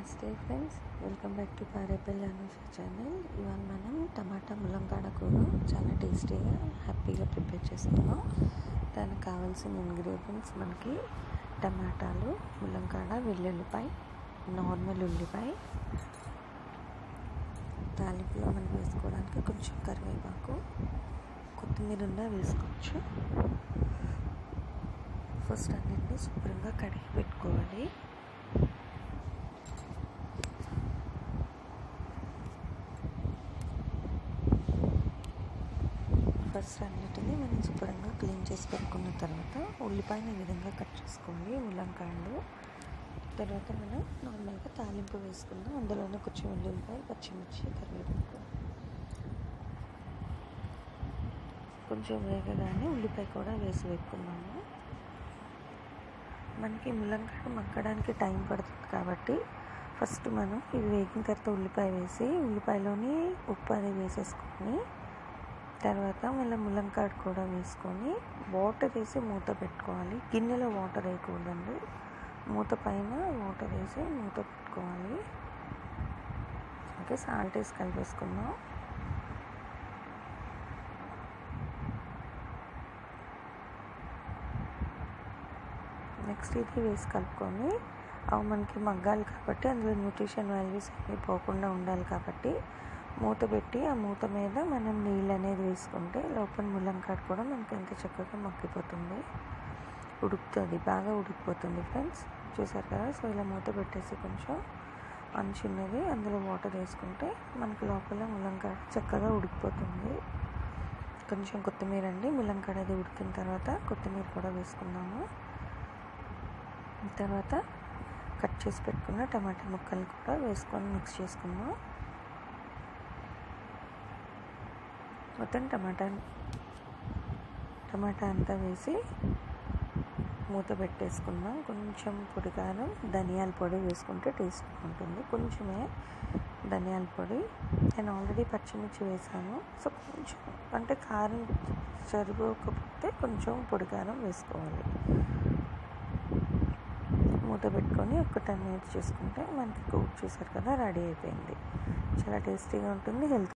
నమస్తే friends welcome back to Parepalli Anusha channel ఇవాళ మనం టమాటా ములంకాడ కూర చాలా టేస్టీగా హ్యాపీగా ప్రిపేర్ చేసుకున్నాం దానికి కావాల్సిన ఇంగ్రీడియంట్స్ మనకి టమాటాలు ములంకాడ వెల్లుల్లిపాయ నార్మల్ ఉల్లిపాయ తాలింపులో మనం వేసుకోవడానికి కొంచెం కరివేపాకు కొత్తిమీర ఉన్నా వేసుకోవచ్చు ఫస్ట్ అన్నింటినీ శుభ్రంగా కడిగి పెట్టుకోవాలి ఫస్ట్ అన్నిటిని మనం శుభ్రంగా క్లీన్ చేసి పెట్టుకున్న తర్వాత ఉల్లిపాయని ఈ విధంగా కట్ చేసుకోవాలి ములంకాయలు తర్వాత మనం నార్మల్గా తాలింపు వేసుకుందాం అందులోనే కొంచెం ఉల్లిపాయ పచ్చిమిర్చి కరివేపాకు కొంచెం వేగగానే ఉల్లిపాయ కూడా వేసి పెట్టుకున్నాము మనకి ములంకాయ మగ్గడానికి టైం పడుతుంది కాబట్టి ఫస్ట్ మనం ఇవి వేగిన తర్వాత ఉల్లిపాయ వేసి ఉల్లిపాయలోని ఉప్పు అది వేసేసుకొని తర్వాత మళ్ళీ ములంకాడ కూడా వేసుకొని వాటర్ వేసి మూత పెట్టుకోవాలి గిన్నెలో వాటర్ వేయకూడదండి మూత పైన వాటర్ వేసి మూత పెట్టుకోవాలి ఓకే సాల్ట్ వేసి కలిపేసుకుందాం నెక్స్ట్ ఇది వేసి కలుపుకొని అవి మనకి మగ్గాలి కాబట్టి అందులో న్యూట్రిషన్ వాల్యూస్ అన్నీ పోకుండా ఉండాలి కాబట్టి మూత పెట్టి ఆ మూత మీద మనం నీళ్ళు అనేది వేసుకుంటే లోపల ముల్లంకాడ కూడా మనకి ఎంత చక్కగా మగ్గిపోతుంది ఉడుకుతుంది బాగా ఉడికిపోతుంది ఫ్రెండ్స్ చూసారు కదా సో ఇలా మూత పెట్టేసి కొంచెం అంచున్నది అందులో వాటర్ వేసుకుంటే మనకి లోపల ముల్లంకాడ చక్కగా ఉడికిపోతుంది కొంచెం కొత్తిమీర అండి ముల్లంకాడ అది ఉడికిన తర్వాత కొత్తిమీర కూడా వేసుకుందాము తర్వాత కట్ చేసి పెట్టుకున్న టమాటా ముక్కలు కూడా వేసుకొని మిక్స్ చేసుకుందాం మొత్తం టమాటా టమాటా అంతా వేసి మూత పెట్టేసుకుందాం కొంచెం పొడి కారం ధనియాల పొడి వేసుకుంటే టేస్ట్ ఉంటుంది కొంచెమే ధనియాల పొడి నేను ఆల్రెడీ పచ్చిమిర్చి వేసాను సో కొంచెం అంటే కారం సరిపోకపోతే కొంచెం పొడి కారం వేసుకోవాలి మూత పెట్టుకొని ఒక టెన్ మినిట్స్ చేసుకుంటే మనకి కుక్ చేశారు కదా రెడీ అయిపోయింది చాలా టేస్టీగా ఉంటుంది హెల్త్